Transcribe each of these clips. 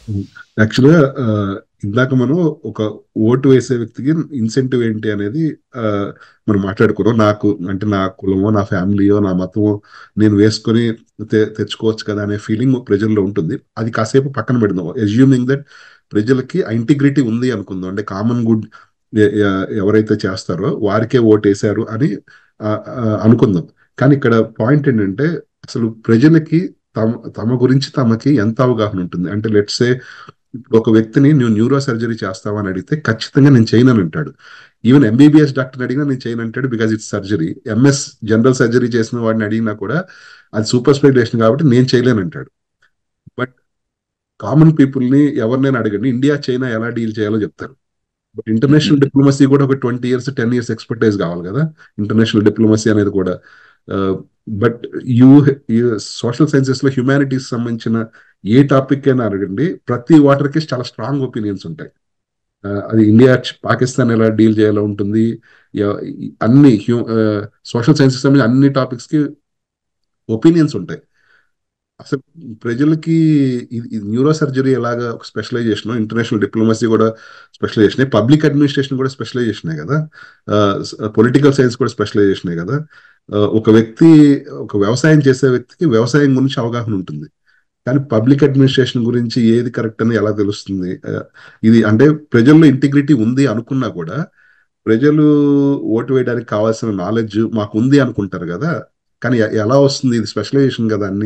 యాక్చువల్గా ఇందాక మనం ఒక ఓటు వేసే వ్యక్తికి ఇన్సెంటివ్ ఏంటి అనేది ఆ, మనం మాట్లాడుకున్నాం నాకు అంటే నా కులమో నా ఫ్యామిలీయో నా మతమో నేను వేసుకొని తె- తెచ్చుకోవచ్చు కదా అనే ఫీలింగ్ ప్రజల్లో ఉంటుంది అది కాసేపు పక్కన పెడదాం అజ్యూమింగ్ దట్ ప్రజలకి ఇంటిగ్రిటీ ఉంది అనుకుందాం అంటే కామన్ గుడ్ ఎవరైతే చేస్తారో వారికే ఓటు వేశారు అని ఆ, ఆ, అనుకుందాం కానీ ఇక్కడ పాయింట్ ఏంటంటే అసలు ప్రజలకి తమ తమ గురించి తమకి ఎంత అవగాహన ఉంటుంది అంటే లెట్సే ఇప్పుడు ఒక వ్యక్తిని నువ్వు న్యూరో సర్జరీ చేస్తావా అని అడిగితే ఖచ్చితంగా నేను చేయనని అంటాడు ఈవెన్ ఎంబీబీఎస్ డాక్టర్ అడిగినా నేను చేయను అంటాడు because it's surgery MS general surgery చేసిన వాడిని అడిగినా కూడా అది సూపర్ స్పెషలైజేషన్ కాబట్టి నేను చేయలేను అంటాడు బట్ కామన్ పీపుల్ ని ఎవరినైనా అడగండి ఇండియా చైనా ఎలా డీల్ చేయాలో చెప్తారు బట్ ఇంటర్నేషనల్ డిప్లొమసీ కూడా ఒక twenty years ten years expertise కావాలి కదా ఇంటర్నేషనల్ డిప్లొమసీ అనేది కూడా బట్ యూ సోషల్ సైన్సెస్ లో హ్యుమానిటీస్ సంబంధించిన ఏ టాపిక్ అయినా అడగండి ప్రతి వాటర్ కి చాలా స్ట్రాంగ్ ఒపీనియన్స్ ఉంటాయి ఆ, అది ఇండియా పాకిస్తాన్ ఎలా డీల్ చేయాలో ఉంటుంది ఎ- అన్ని హ్యూ సోషల్ సైన్సెస్ సంబంధించిన అన్ని టాపిక్స్ కి ఒపీనియన్స్ ఉంటాయి అసలు ప్రజలకి న్యూరో సర్జరీ ఎలాగా ఒక స్పెషలైజేషన్ ఇంటర్నేషనల్ డిప్లొమసీ కూడా స్పెషలైజేషన్ పబ్లిక్ అడ్మినిస్ట్రేషన్ కూడా స్పెషలైజేషన్ కదా పొలిటికల్ సైన్స్ కూడా స్పెషలైజేషన్ కదా ఆ, ఒక వ్యక్తి ఒక వ్యవసాయం చేసే వ్యక్తికి వ్యవసాయం గురించి అవగాహన ఉంటుంది కానీ పబ్లిక్ అడ్మినిస్ట్రేషన్ గురించి ఏది కరెక్ట్ అని ఎలా తెలుస్తుంది ఆ, ఇది అంటే ప్రజల్లో ఇంటిగ్రిటీ ఉంది అనుకున్నా కూడా ప్రజలు ఓటు వేయడానికి కావాల్సిన నాలెడ్జ్ మాకు ఉంది అనుకుంటారు కదా కానీ ఎ- ఎలా వస్తుంది ఇది స్పెషలైజేషన్ కదా అన్ని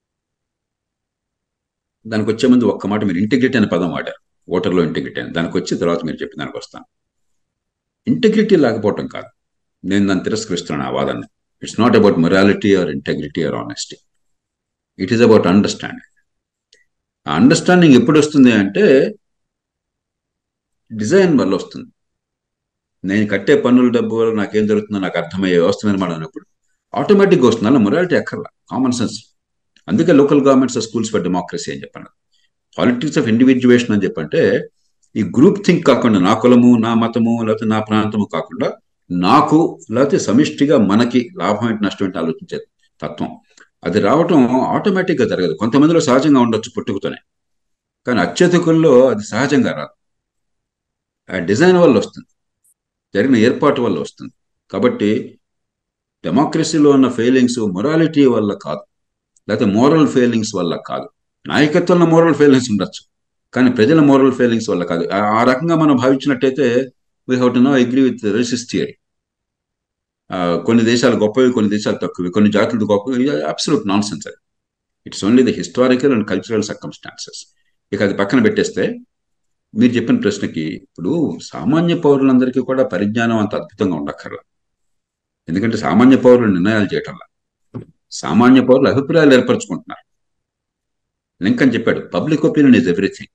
దానికి వచ్చే ముందు ఒక్క మాట మీరు ఇంటిగ్రిటీ అనే పదం వాడారు ఓటర్లో ఇంటిగ్రిటీ అని దానికి వచ్చి తర్వాత మీరు చెప్పిన దానికి వస్తాను ఇంటిగ్రిటీ లేకపోవటం కాదు నేను దాన్ని తిరస్కరిస్తున్నాను ఆ వాదన it's not about morality or integrity or honesty it is about understanding ఆ అండర్స్టాండింగ్ ఎప్పుడు వస్తుంది అంటే డిజైన్ వల్ల వస్తుంది నేను కట్టే పన్నుల డబ్బు వల్ల నాకేం జరుగుతుందో నాకు అర్థమయ్యే వ్యవస్థ నిర్మాణం అన్నప్పుడు ఆటోమేటిక్గా వస్తుంది అలా మొరాలిటీ అక్కర్లా కామన్ సెన్స్ అందుకే local governments schools for democracy అని చెప్పాను పాలిటిక్స్ ఆఫ్ ఇండివిజువేషన్ అని చెప్పంటే ఈ గ్రూప్ థింక్ కాకుండా నా కులము నా మతము లేకపోతే నా ప్రాంతము కాకుండా నాకు లేకపోతే సమిష్టిగా మనకి లాభం ఏంటి నష్టం ఏంటి ఆలోచించే తత్వం అది రావటం ఆటోమేటిక్గా జరగదు కొంతమందిలో సహజంగా ఉండొచ్చు పుట్టుకతోనే కానీ అత్యధికుల్లో అది సహజంగా రాదు ఆ డిజైన్ వల్ల వస్తుంది జరిగిన ఏర్పాటు వల్ల వస్తుంది కాబట్టి డెమోక్రసీలో ఉన్న ఫెయిలింగ్స్ మొరాలిటీ వల్ల కాదు లేకపోతే మోరల్ ఫెయిలింగ్స్ వల్ల కాదు నాయకత్వంలో మోరల్ ఫెయిలింగ్స్ ఉండొచ్చు కానీ ప్రజల మోరల్ ఫెయిలింగ్స్ వల్ల కాదు ఆ- ఆ రకంగా మనం భావించినట్టయితే we have to no agree with racist theory కొన్ని దేశాలు గొప్పవి కొన్ని దేశాలు తక్కువవి కొన్ని జాతులు గొప్పవి అబ్సల్యూట్ నాన్ సెన్స్ అది it's only the historical and cultural circumstances ఇక అది పక్కన పెట్టేస్తే మీరు చెప్పిన ప్రశ్నకి ఇప్పుడు సామాన్య పౌరులందరికీ కూడా పరిజ్ఞానం అంత అద్భుతంగా ఉండక్కర్లా ఎందుకంటే సామాన్య పౌరులు నిర్ణయాలు చేయటంలా సామాన్య పౌరులు అభిప్రాయాలు ఏర్పరచుకుంటున్నారు లింకన్ చెప్పాడు public opinion is everything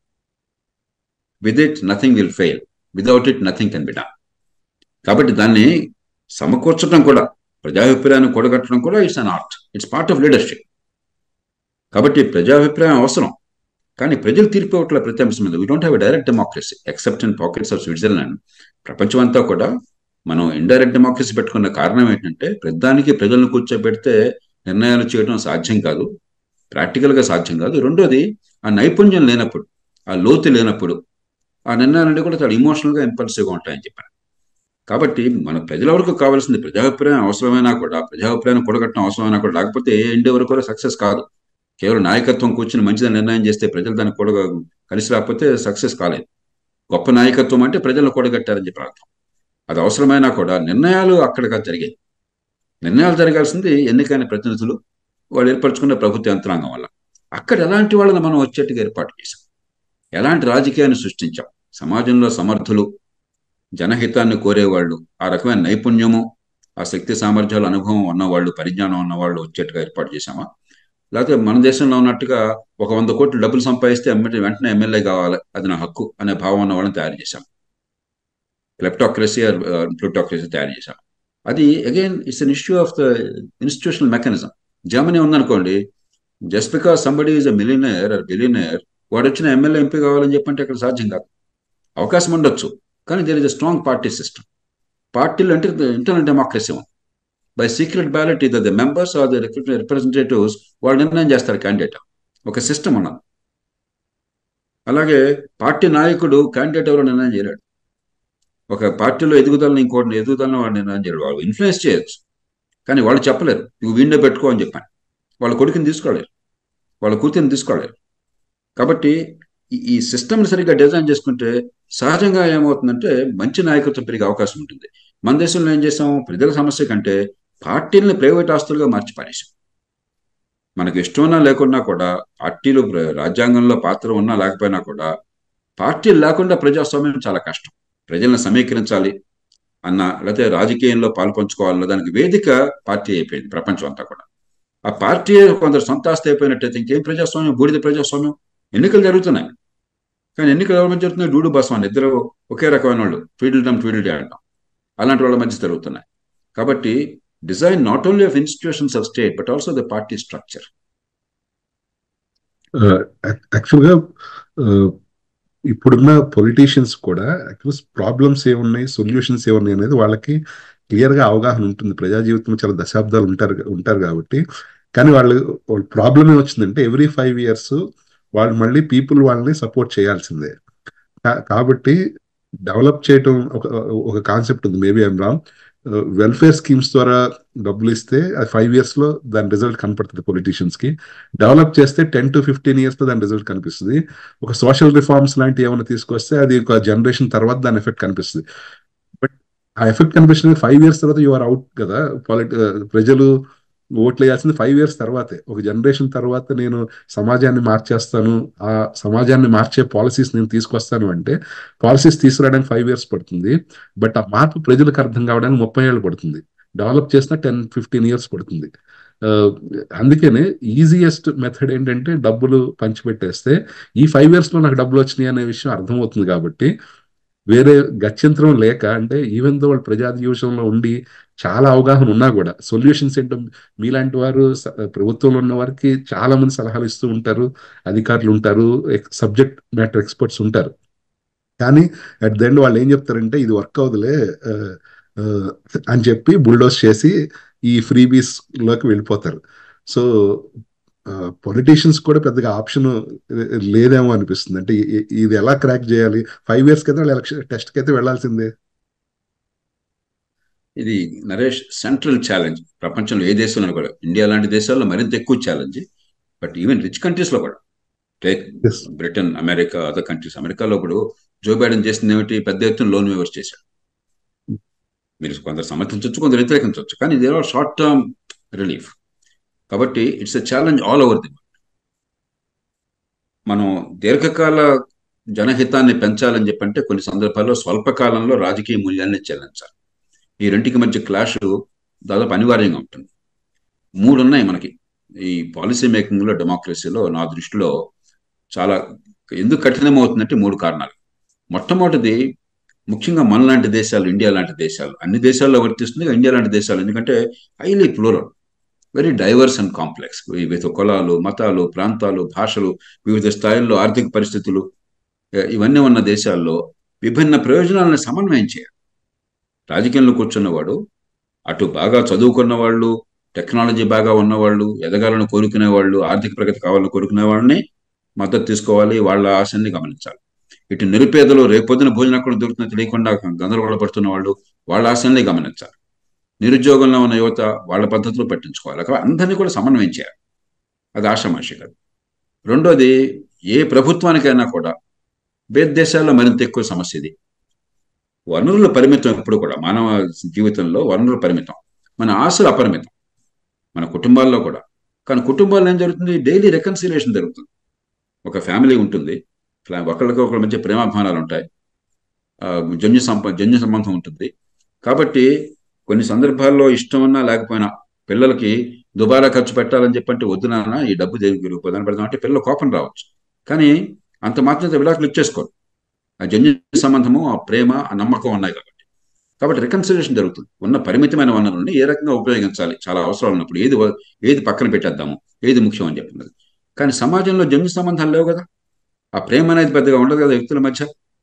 with it nothing will fail without it nothing can be done కాబట్టి దాన్ని సమకూర్చడం కూడా ప్రజాభిప్రాయాన్ని కూడగట్టడం కూడా it's an art it's part of leadership కాబట్టి ప్రజాభిప్రాయం అవసరం కానీ ప్రజలు తీర్పు ఇవ్వట్లే ప్రతి అంశం మీద we don't have direct democracy except in pockets of Switzerland ప్రపంచం అంతా కూడా మనం ఇండైరెక్ట్ డెమోక్రసీ పెట్టుకున్న కారణం ఏంటంటే ప్రధానికి ప్రజలను కూర్చోబెడితే నిర్ణయాలు చేయడం సాధ్యం కాదు ప్రాక్టికల్గా సాధ్యం కాదు రెండోది ఆ నైపుణ్యం లేనప్పుడు ఆ లోతు లేనప్పుడు ఆ నిర్ణయాలన్నీ కూడా చాలా ఇమోషనల్గా ఇంపల్సివ్గా ఉంటాయని చెప్పాను కాబట్టి మన ప్రజల వరకు కావాల్సింది ప్రజాభిప్రాయం అవసరమైనా కూడా ప్రజాభిప్రాయం కూడగట్టడం అవసరమైనా కూడా లేకపోతే ఏ ఇండి వరకు కూడా సక్సెస్ కాదు కేవలం నాయకత్వం కూర్చుని మంచిదని నిర్ణయం చేస్తే ప్రజలు దాన్ని కూడా కలిసి రాకపోతే సక్సెస్ కాలేదు గొప్ప నాయకత్వం అంటే ప్రజలను కూడగట్టారని చెప్పి అర్థం అది అవసరమైనా కూడా నిర్ణయాలు అక్కడ జరిగాయి నిర్ణయాలు జరగాల్సింది ఎన్నికైన ప్రతినిధులు వాళ్ళు ఏర్పరచుకున్న ప్రభుత్వ యంత్రాంగం వల్ల అక్కడ ఎలాంటి వాళ్ళని మనం వచ్చేట్టుగా ఏర్పాటు చేశాం ఎలాంటి రాజకీయాన్ని సృష్టించాం సమాజంలో సమర్థులు జనహితాన్ని కోరేవాళ్ళు ఆ రకమైన నైపుణ్యము ఆ శక్తి సామర్థ్యాలు అనుభవం ఉన్నవాళ్ళు పరిజ్ఞానం ఉన్నవాళ్ళు వచ్చేట్టుగా ఏర్పాటు చేశామా లేకపోతే మన దేశంలో ఉన్నట్టుగా ఒక వంద కోట్లు డబ్బులు సంపాదిస్తే ఎమ్మెల్యే వెంటనే ఎమ్మెల్యే కావాలి అది నా హక్కు అనే భావం ఉన్న వాళ్ళని తయారు చేశాం క్లెప్టోక్రసీ ప్లూటోక్రసీ తయారు చేశాం అది again it's an issue of the institutional mechanism Germany ఉందనుకోండి just because somebody is a millionaire or billionaire వాడు వచ్చిన ఎమ్మెల్యే ఎంపీ కావాలని చెప్పంటే అక్కడ సాధ్యం కాదు అవకాశం ఉండొచ్చు కానీ there is a strong party system పార్టీలు అంటే ఇంటర్నల్ డెమోక్రసీ ఉంది బై సీక్రెట్ బ్యాలెట్ ఇది the members are the representatives వాళ్ళు నిర్ణయం చేస్తారు క్యాండిడేట్ ఒక సిస్టమ్ ఉన్నది అలాగే పార్టీ నాయకుడు క్యాండిడేట్ ఎవరో నిర్ణయం చేయలేడు ఒక పార్టీలో ఎదుగుదలని ఇంకోటి ఎదుగుదలని వాడు నిర్ణయం చేయడు వాళ్ళు ఇన్ఫ్లుయెన్స్ చేయొచ్చు కానీ వాళ్ళు చెప్పలేరు నువ్వు వీడియో పెట్టుకో అని చెప్పాను వాళ్ళ కొడుకుని తీసుకోలేరు వాళ్ళ కూతురిని తీసుకోలేరు కాబట్టి ఈ- ఈ సిస్టమ్ని సరిగ్గా డిజైన్ చేసుకుంటే సహజంగా ఏమవుతుందంటే మంచి నాయకత్వం పెరిగే అవకాశం ఉంటుంది మన దేశంలో ఏం చేసాం ప్రజల సమస్య కంటే పార్టీలని ప్రైవేట్ ఆస్తులుగా మార్చి పారేసాం మనకు ఇష్టమైనా లేకున్నా కూడా పార్టీలు ప్ర- రాజ్యాంగంలో పాత్ర ఉన్నా లేకపోయినా కూడా పార్టీలు లేకుండా ప్రజాస్వామ్యం చాలా కష్టం ప్రజలను సమీకరించాలి అన్న లేకపోతే రాజకీయంలో పాలు పంచుకోవాలన్న దానికి వేదిక పార్టీ అయిపోయింది ప్రపంచం అంతా కూడా ఆ పార్టీ కొందరు సొంత ఆస్తి అయిపోయినట్టయితే ఇంకేం ప్రజాస్వామ్యం బూడిద ప్రజాస్వామ్యం ఎన్నికలు జరుగుతున్నాయి కానీ ఎన్నికలు ఎవరి మధ్య జరుగుతున్నాయి డూడు బస్వాన్ ఇద్దరు ఒకే రకమైన వాళ్ళు ట్వీడిల్డమ్ ట్వీడిల్డే అంటాం అలాంటి వాళ్ళ మధ్య జరుగుతున్నాయి కాబట్టి design not only of institutions of state but also the party structure యాక్చువల్గా ఇప్పుడున్న పొలిటీషియన్స్ కూడా యాక్చువల్ ప్రాబ్లమ్స్ ఏమున్నాయి సొల్యూషన్స్ ఏమున్నాయి అనేది వాళ్ళకి క్లియర్ గా అవగాహన ఉంటుంది ప్రజా జీవితంలో చాలా దశాబ్దాలు ఉంటారు ఉంటారు కాబట్టి కానీ వాళ్ళు వాళ్ళ ప్రాబ్లం ఏమొచ్చిందంటే ఎవ్రీ ఫైవ్ ఇయర్స్ వాళ్ళు మళ్ళీ పీపుల్ వాళ్ళని సపోర్ట్ చేయాల్సిందే కా- కాబట్టి డెవలప్ చేయటం ఒక ఒక కాన్సెప్ట్ ఉంది maybe I'm wrong welfare schemes ద్వారా డబ్బులు ఇస్తే అది ఫైవ్ ఇయర్స్ లో దాని రిజల్ట్ కనపడుతుంది పొలిటీషియన్స్ కి డెవలప్ చేస్తే టెన్ టు ఫిఫ్టీన్ ఇయర్స్ లో దాని రిజల్ట్ కనిపిస్తుంది ఒక సోషల్ రిఫార్మ్స్ లాంటి ఏమైనా తీసుకొస్తే అది ఒక జనరేషన్ తర్వాత దాని ఎఫెక్ట్ కనిపిస్తుంది బట్ ఆ ఎఫెక్ట్ కనిపించిన ఫైవ్ ఇయర్స్ తర్వాత యు ఆర్ అవుట్ కదా పాలిటి ప్రజలు ఓట్లు వేయాల్సింది ఫైవ్ ఇయర్స్ తర్వాతే ఒక జనరేషన్ తర్వాత నేను సమాజాన్ని మార్చేస్తాను ఆ సమాజాన్ని మార్చే పాలసీస్ నేను తీసుకొస్తాను అంటే పాలసీస్ తీసుకురావడానికి ఫైవ్ ఇయర్స్ పడుతుంది బట్ ఆ మార్పు ప్రజలకు అర్థం కావడానికి ముప్పై ఏళ్ళు పడుతుంది డెవలప్ చేసిన టెన్ ఫిఫ్టీన్ ఇయర్స్ పడుతుంది ఆ, అందుకనే ఈజియెస్ట్ మెథడ్ ఏంటంటే డబ్బులు పంచిపెట్టేస్తే ఈ ఫైవ్ ఇయర్స్ లో నాకు డబ్బులు వచ్చినాయి అనే విషయం అర్థమవుతుంది కాబట్టి వేరే గత్యంతరం లేక అంటే ఈవెన్ దో వాళ్ళు ప్రజా జీవితంలో ఉండి చాలా అవగాహన ఉన్నా కూడా సొల్యూషన్స్ ఏంటో మీలాంటి వారు స- ప్రభుత్వంలో ఉన్న వారికి చాలా మంది సలహాలు ఇస్తూ ఉంటారు అధికారులు ఉంటారు సబ్జెక్ట్ మ్యాటర్ ఎక్స్పర్ట్స్ ఉంటారు కానీ అట్ ద ఎండ్ వాళ్ళు ఏం చెప్తారంటే ఇది వర్క్ అవుదులే ఆ, ఆ, అని చెప్పి బుల్డోస్ చేసి ఈ ఫ్రీబీస్ లోకి వెళ్ళిపోతారు సో పొలిటీషియన్స్ కూడా పెద్దగా ఆప్షన్ లేదేమో అనిపిస్తుంది అంటే ఇ- ఇ- ఇది ఎలా క్రాక్ చేయాలి ఫైవ్ ఇయర్స్ కదా వాళ్ళు ఎలక్షన్ టెస్ట్కి అయితే వెళ్లాల్సిందే ఇది నరేష్ సెంట్రల్ ఛాలెంజ్ ప్రపంచంలో ఏ దేశంలో కూడా ఇండియా లాంటి దేశాల్లో మరింత ఎక్కువ challenge but even rich countries లో కూడా take Yes. Britain America other countries అమెరికాలో ఇప్పుడు జో బైడెన్ చేసింది ఏమిటి పెద్ద ఎత్తున లోన్ వేవర్స్ చేశాడు మీరు కొందరు సమర్థించవచ్చు కొందరు వ్యతిరేకించవచ్చు కానీ ఇది షార్ట్ టర్మ్ రిలీఫ్ కాబట్టి it's a challenge all over the మనం దీర్ఘకాల జనహితాన్ని పెంచాలని చెప్పంటే కొన్ని సందర్భాల్లో స్వల్పకాలంలో రాజకీయ మూల్యాన్ని చెల్లించాలి ఈ రెంటికి మధ్య క్లాష్ దాదాపు అనివార్యంగా ఉంటుంది మూడు ఉన్నాయి మనకి ఈ పాలసీ మేకింగ్ లో డెమోక్రసీలో నా దృష్టిలో చాలా ఎందుకు కఠినం అవుతుందంటే మూడు కారణాలు మొట్టమొదటిది ముఖ్యంగా మన లాంటి దేశాలు ఇండియా లాంటి దేశాలు అన్ని దేశాల్లో వర్తిస్తుంది ఇండియా లాంటి దేశాలు ఎందుకంటే highly plural very diverse and complex వివిధ కులాలు మతాలు ప్రాంతాలు భాషలు వివిధ స్థాయిల్లో ఆర్థిక పరిస్థితులు ఏ- ఇవన్నీ ఉన్న దేశాల్లో విభిన్న ప్రయోజనాలను సమన్వయం చేయాలి రాజకీయంలో కూర్చున్నవాడు అటు బాగా చదువుకున్న వాళ్ళు టెక్నాలజీ బాగా ఉన్నవాళ్ళు ఎదగాలని కోరుకునే వాళ్ళు ఆర్థిక ప్రగతి కావాలని కోరుకునే వాళ్ళని మద్దతు తీసుకోవాలి వాళ్ళ ఆశల్ని గమనించాలి ఇటు నిరుపేదలు రేపొద్దున భోజనం ఎక్కడ దొరుకుతుందో తెలియకుండా గందరగోళ పడుతున్న వాళ్ళు వాళ్ళ ఆశల్ని గమనించాలి నిరుద్యోగంలో ఉన్న యువత వాళ్ళ పద్ధతిలో పట్టించుకోవాలి కాబట్టి అందరినీ కూడా సమన్వయం చేయాలి అది ఆషామాషి కాదు రెండోది ఏ ప్రభుత్వానికైనా కూడా బేద దేశాల్లో మరింత ఎక్కువ సమస్య ఇది వనరుల పరిమితం ఎప్పుడు కూడా మానవ జీవితంలో వనరుల పరిమితం మన ఆశలు అపరిమితం మన కుటుంబాల్లో కూడా కానీ కుటుంబాల్లో ఏం జరుగుతుంది డైలీ రికన్సిలియేషన్ జరుగుతుంది ఒక ఫ్యామిలీ ఉంటుంది ఫ్లా- ఒకళ్ళకి ఒకళ్ళ మధ్య ప్రేమాభిమానాలు ఉంటాయి ఆ, జన్యు సంప జన్యు సంబంధం ఉంటుంది కాబట్టి కొన్ని సందర్భాల్లో ఇష్టం ఉన్నా లేకపోయినా పిల్లలకి దుబారా ఖర్చు పెట్టాలని చెప్పంటే వద్దు నాన్న ఈ డబ్బు దేనికి పొందన పెడదాం అంటే పిల్లలు కోపం రావచ్చు కానీ అంత మాత్రం విడాకులు ఇచ్చేసుకోరు ఆ జన్యు సంబంధము ఆ ప్రేమ ఆ నమ్మకం ఉన్నాయి కాబట్టి కాబట్టి రికన్సిలేషన్ జరుగుతుంది ఉన్న పరిమితమైన వనరుల్ని ఏ రకంగా ఉపయోగించాలి చాలా అవసరాలు ఉన్నప్పుడు ఏది వ- ఏది పక్కన పెట్టేద్దాము ఏది ముఖ్యం అని చెప్తున్నది కానీ సమాజంలో జన్యు సంబంధాలు లేవు కదా ఆ ప్రేమ అనేది పెద్దగా ఉండదు కదా వ్యక్తుల మధ్య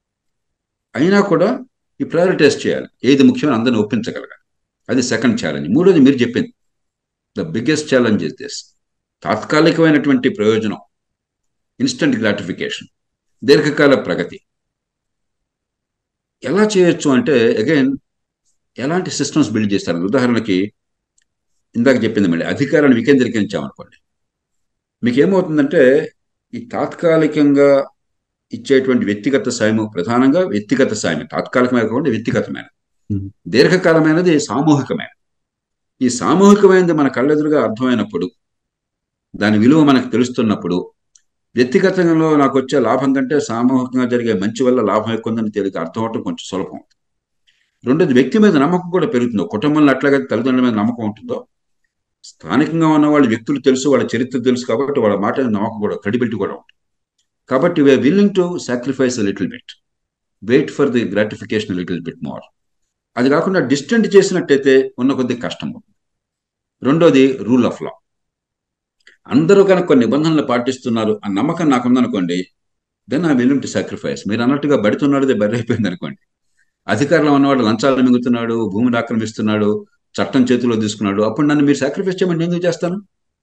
అయినా కూడా ఈ ప్రయారిటైజ్ చేయాలి ఏది ముఖ్యమని అందరిని ఒప్పించగలగాలి అది సెకండ్ ఛాలెంజ్ మూడోది మీరు చెప్పింది the biggest challenge is this తాత్కాలికమైనటువంటి ప్రయోజనం ఇన్స్టంట్ గ్రాటిఫికేషన్ దీర్ఘకాల ప్రగతి ఎలా చేయొచ్చు అంటే అగైన్ ఎలాంటి సిస్టమ్స్ బిల్డ్ చేస్తారు ఉదాహరణకి ఇందాక చెప్పింది మళ్ళీ అధికారాన్ని వికేంద్రీకరించామనుకోండి మీకు ఏమవుతుందంటే ఈ తాత్కాలికంగా ఇచ్చేటువంటి వ్యక్తిగత సాయం ప్రధానంగా వ్యక్తిగత సాయం తాత్కాలికమైన కాకుండా వ్యక్తిగతమైన Hmm. దీర్ఘకాలమైనది సామూహికమైన ఈ సామూహికమైనది మన కళ్ళెదురుగా అర్థమైనప్పుడు దాని విలువ మనకు తెలుస్తున్నప్పుడు వ్యక్తిగతంలో నాకు వచ్చే లాభం కంటే సామూహికంగా జరిగే మంచి వల్ల లాభం ఎక్కువ ఉందని తెలియక అర్థం అవటం కొంచెం సులభం రెండోది వ్యక్తి మీద నమ్మకం కూడా పెరుగుతుంది కుటుంబంలో అట్లాగే తల్లిదండ్రుల మీద నమ్మకం ఉంటుందో స్థానికంగా ఉన్న వాళ్ళ వ్యక్తులు తెలుసు వాళ్ళ చరిత్ర తెలుసు కాబట్టి వాళ్ళ మాట మీద నమ్మకం కూడా క్రెడిబిలిటీ కూడా ఉంటుంది కాబట్టి we are willing to sacrifice little bit wait for the gratification little bit more అది కాకుండా డిస్టెంట్ చేసినట్టయితే ఉన్న కొద్ది కష్టం రెండోది రూల్ ఆఫ్ లా అందరూ కనుక కొన్ని నిబంధనలు పాటిస్తున్నారు ఆ నమ్మకం నాకు ఉందనుకోండి then I willing to sacrifice మీరు అన్నట్టుగా బడుతున్నాడు బెర్ర అయిపోయింది అనుకోండి అధికారంలో ఉన్నవాడు లంచాలు మింగుతున్నాడు భూమిని ఆక్రమిస్తున్నాడు చట్టం చేతిలో తీసుకున్నాడు అప్పుడు నన్ను మీరు సాక్రిఫైస్ చేయమని ఎందుకు చేస్తాను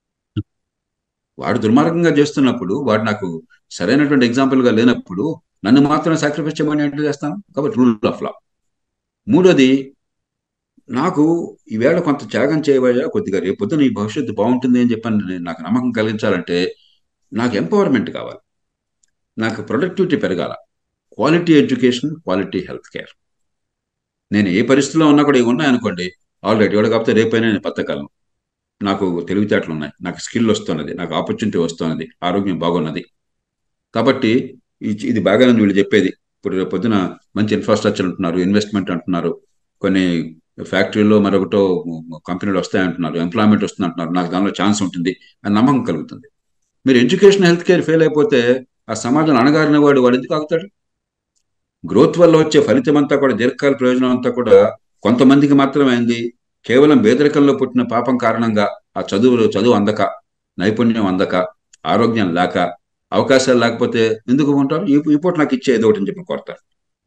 వాడు దుర్మార్గంగా చేస్తున్నప్పుడు వాడు నాకు సరైనటువంటి ఎగ్జాంపుల్గా లేనప్పుడు నన్ను మాత్రం సాక్రిఫైస్ చేయమని ఎందుకు చేస్తాను కాబట్టి రూల్ ఆఫ్ లా మూడోది నాకు ఈవేళ కొంత త్యాగం చేయబోయా కొద్దిగా రేపొద్దు నీ భవిష్యత్తు బాగుంటుంది అని చెప్పని నేను నాకు నమ్మకం కలిగించాలంటే నాకు ఎంపవర్మెంట్ కావాలి నాకు ప్రొడక్టివిటీ పెరగాల quality education quality health care నేను ఏ పరిస్థితిలో ఉన్నా కూడా ఇవి ఉన్నాయనుకోండి ఆల్రెడీ ఎవడ కాకపోతే రేపైనా నేను బతకగలను నాకు తెలివితేటలు ఉన్నాయి నాకు స్కిల్ వస్తున్నది నాకు ఆపర్చునిటీ వస్తున్నది ఆరోగ్యం బాగున్నది కాబట్టి ఈ- ఇది బాగానే వీళ్ళు చెప్పేది ఇప్పుడు రేపు పొద్దున మంచి ఇన్ఫ్రాస్ట్రక్చర్ అంటున్నారు ఇన్వెస్ట్మెంట్ అంటున్నారు కొన్ని ఫ్యాక్టరీలో మరొకటో కంపెనీలు వస్తాయంటున్నారు ఎంప్లాయ్మెంట్ వస్తుంది అంటున్నారు నాకు దానిలో ఛాన్స్ ఉంటుంది అని నమ్మకం కలుగుతుంది మీరు ఎడ్యుకేషన్ హెల్త్ కేర్ ఫెయిల్ అయిపోతే ఆ సమాజం అణగారిన వాడు వాడు ఎందుకు ఆగుతాడు గ్రోత్ వల్ల వచ్చే ఫలితం అంతా కూడా దీర్ఘకాల ప్రయోజనం అంతా కూడా కొంతమందికి మాత్రమే అయింది కేవలం పేదరికంలో పుట్టిన పాపం కారణంగా ఆ చదువులు చదువు అందక నైపుణ్యం అందక ఆరోగ్యం లేక అవకాశాలు లేకపోతే ఎందుకు ఉంటారు ఈ ఈ పూట నాకు ఇచ్చే ఏదో ఒకటి అని చెప్పి కోరతారు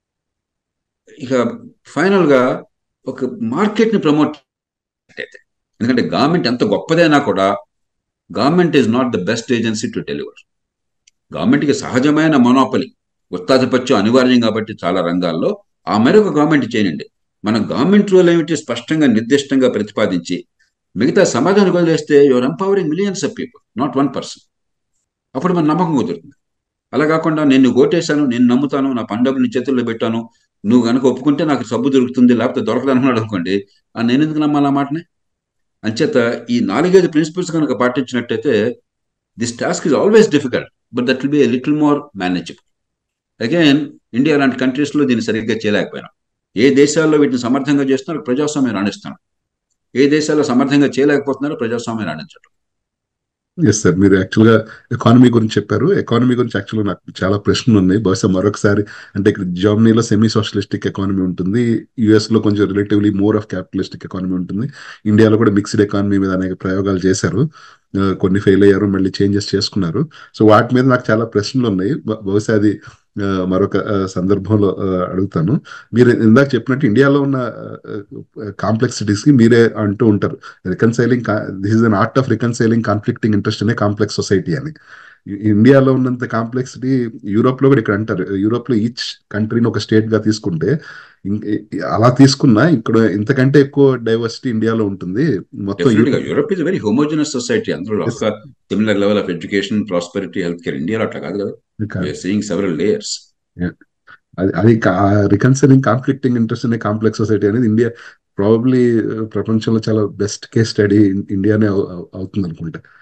ఇక ఫైనల్ గా ఒక మార్కెట్ ని ప్రమోట్ అయితే ఎందుకంటే గవర్నమెంట్ ఎంత గొప్పదైనా కూడా government is not the best agency to deliver గవర్నమెంట్కి సహజమైన మొనోపలి గుత్తాధిపత్యం అనివార్యం కాబట్టి చాలా రంగాల్లో ఆ మేరకు గవర్నమెంట్ చేయనండి మన గవర్నమెంట్ రూల్ ఏమిటి స్పష్టంగా నిర్దిష్టంగా ప్రతిపాదించి మిగతా సమాజానికి వదిలేస్తే your empowering millions of people not one person అప్పుడు మన నమ్మకం కుదురుతుంది అలా కాకుండా నేను నువ్వు ఓటేశాను నేను నమ్ముతాను నా పండబు నీ చేతుల్లో పెట్టాను నువ్వు కనుక ఒప్పుకుంటే నాకు సబ్బు దొరుకుతుంది లేకపోతే దొరకదు అనుకున్నాడు అనుకోండి ఆ నేను ఎందుకు నమ్మాలి ఆ మాటని అంచేత ఈ నాలుగైదు ప్రిన్సిపల్స్ కనుక పాటించినట్టయితే this task is always difficult but that will be little more manageable again India లాంటి కంట్రీస్లో దీన్ని సరిగ్గా చేయలేకపోయినాం ఏ దేశాల్లో వీటిని సమర్థంగా చేస్తున్నారో ప్రజాస్వామ్యం రాణిస్తున్నాం ఏ దేశాల్లో సమర్థంగా చేయలేకపోతున్నారో ప్రజాస్వామ్యం రాణించడం ఎస్ సార్ మీరు యాక్చువల్గా ఎకానమీ గురించి చెప్పారు ఎకానమీ గురించి యాక్చువల్గా నాకు చాలా ప్రశ్నలు ఉన్నాయి బహుశా మరొకసారి అంటే ఇక్కడ జర్మనీలో సెమీ సోషలిస్టిక్ ఎకానమీ ఉంటుంది యుఎస్ లో కొంచెం relatively more of capitalistic economy ఉంటుంది ఇండియాలో కూడా మిక్స్డ్ ఎకానమీ మీద అనేక ప్రయోగాలు చేశారు ఆ, కొన్ని ఫెయిల్ అయ్యారు మళ్ళీ చేంజెస్ చేసుకున్నారు సో వాటి మీద నాకు చాలా ప్రశ్నలు ఉన్నాయి బ- బహుశా అది ఆ, మరొక ఆ, సందర్భంలో ఆ, అడుగుతాను మీరు ఇందాక చెప్పినట్టు ఇండియాలో ఉన్న కాంప్లెక్సిటీస్ కి మీరే అంటూ ఉంటారు reconciling this is an art of reconciling conflicting interest అనే కాంప్లెక్స్ సొసైటీ అని ఇ- ఇండియాలో ఉన్నంత కాంప్లెక్సిటీ యూరోప్ లో కూడా ఇక్కడ అంటారు యూరోప్ లో ఈచ్ కంట్రీని ఒక స్టేట్ గా తీసుకుంటే ఇం- ఇ- అలా తీసుకున్నా ఇక్కడ ఇంతకంటే ఎక్కువ డైవర్సిటీ ఇండియాలో ఉంటుంది మొత్తం డెఫినెట్గా Europe Europe is very homogeneous society అందులో Yes. ఒక similar level of education prosperity health care ఇండియాలో అట్లా కాదు కదా సీయింగ్ సెవెరల్ లేయర్స్ అది అది రికన్సైలింగ్ కాన్ఫ్లిక్టింగ్ ఇంట్రెస్ట్ అనే కాంప్లెక్స్ సొసైటీ అనేది ఇండియా ప్రాబబ్లీ ప్రపంచంలో చాలా బెస్ట్ కేస్ స్టడీ ఇండియానే అవు- అవు- అవుతుంది అనుకుంటా